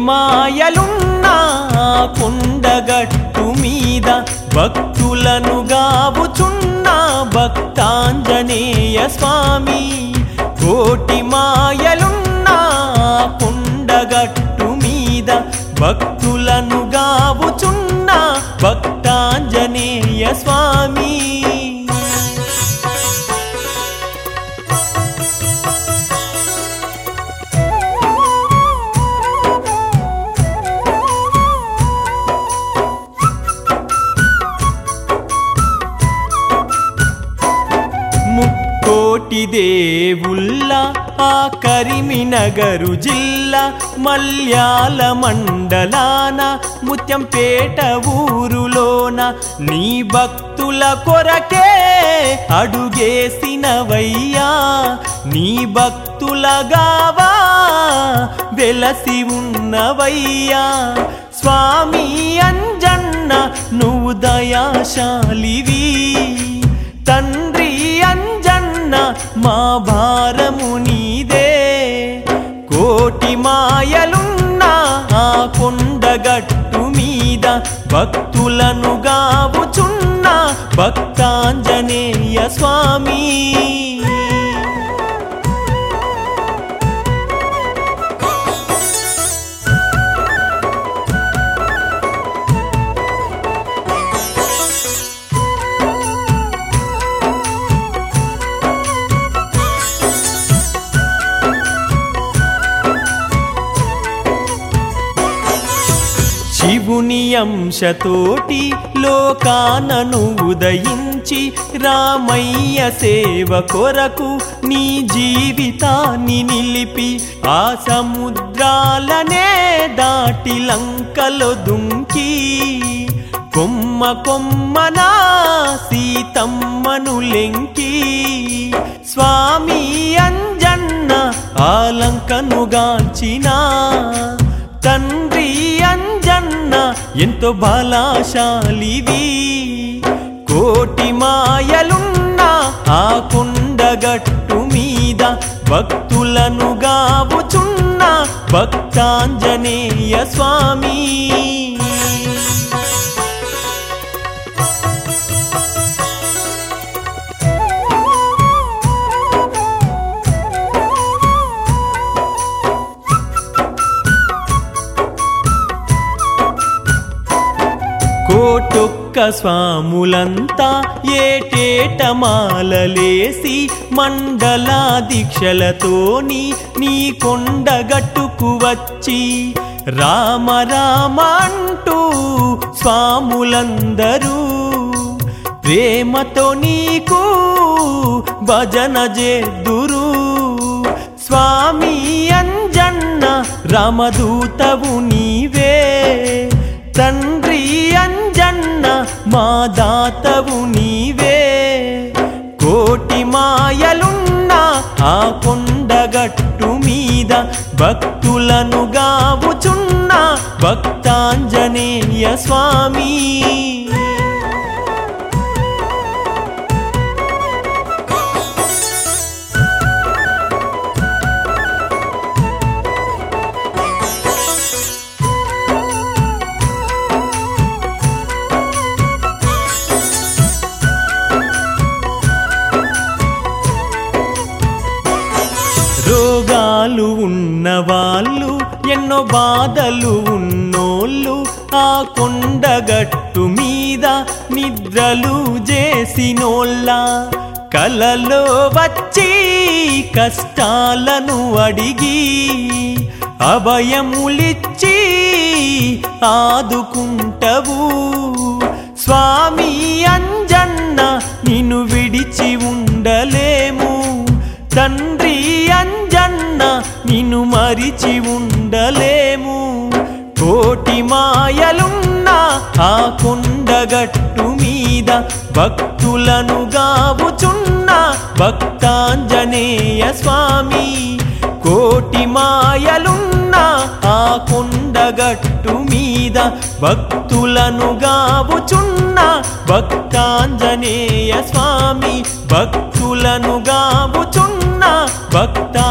మాయలున్న కొండగట్టు మీద భక్తులను గావుచున్న భక్తాంజనేయ స్వామి కోటి మాయలున్న కొండగట్టు మీద భక్తులను గావుచున్న భక్తాంజనేయ స్వామి ముక్కోటి దేవుళ్ళ ఆ కరిమినగరు జిల్లా మల్యాల మండలాన ముత్యంపేట ఊరులోన నీ భక్తుల కొరకే అడుగేసినవయ్యా నీ భక్తులగావా వెలసి ఉన్నవయ్యా స్వామి అంజన్న నువ్వు దయాశాలివి తండ్రి అంజన్న మా భారము నీదే కోటి మాయలున్న ఆ కొండగట్టు మీద భక్తులను గావుచున్న భక్తాంజనేయ స్వామి శివుని అంశతోటి లోకానను ఉదయించి రామయ్య సేవ కొరకు నీ జీవితాన్ని నిలిపి ఆ సముద్రాలనే దాటి లంకలో దుంకి కొమ్మ కొమ్మనా సీతమ్మను లెంకి స్వామి అంజన్న ఆ లంకను గాంచినా తండ్రి అంజన్న ఎంతో బలాశాలివి కోటి మాయలున్న ఆ కొండగట్టు మీద భక్తులను గావుచున్న భక్తాంజనేయ స్వామి కోటొక్క స్వాములంతా ఏటేట మాలలేసి మండలా దీక్షలతోని నీ కొండగట్టుకు వచ్చి రామ రామ అంటూ స్వాములందరూ ప్రేమతో నీకు భజన చేద్దురు స్వామి అంజన్న రామదూతవు నీవే తండ్రి అంజన్న మా దాతవు నీవే కోటి మాయలున్న ఆ కొండగట్టు మీద భక్తులను గావుచున్న భక్తాంజనేయ స్వామి రోగాలు ఉన్నవాళ్ళు ఎన్నో బాధలు ఉన్నోళ్ళు ఆ కొండగట్టు మీద నిద్రలు చేసినోళ్ళ కలలో వచ్చి కష్టాలను అడిగి అభయములిచ్చి ఆదుకుంటవు స్వామి అంజన్న నిన్ను విడిచి ఉండలేము తండ్రి అంజన్న నిన్ను మరిచి ఉండలేము కోటి మాయలున్న ఆ కొండగట్టు మీద భక్తులను గావుచున్న భక్తాంజనేయ స్వామి కోటి మాయలున్న ఆ కొండగట్టు మీద భక్తులను గావుచున్న భక్తాంజనేయ స్వామి భక్తులను గావుచున్న భక్తా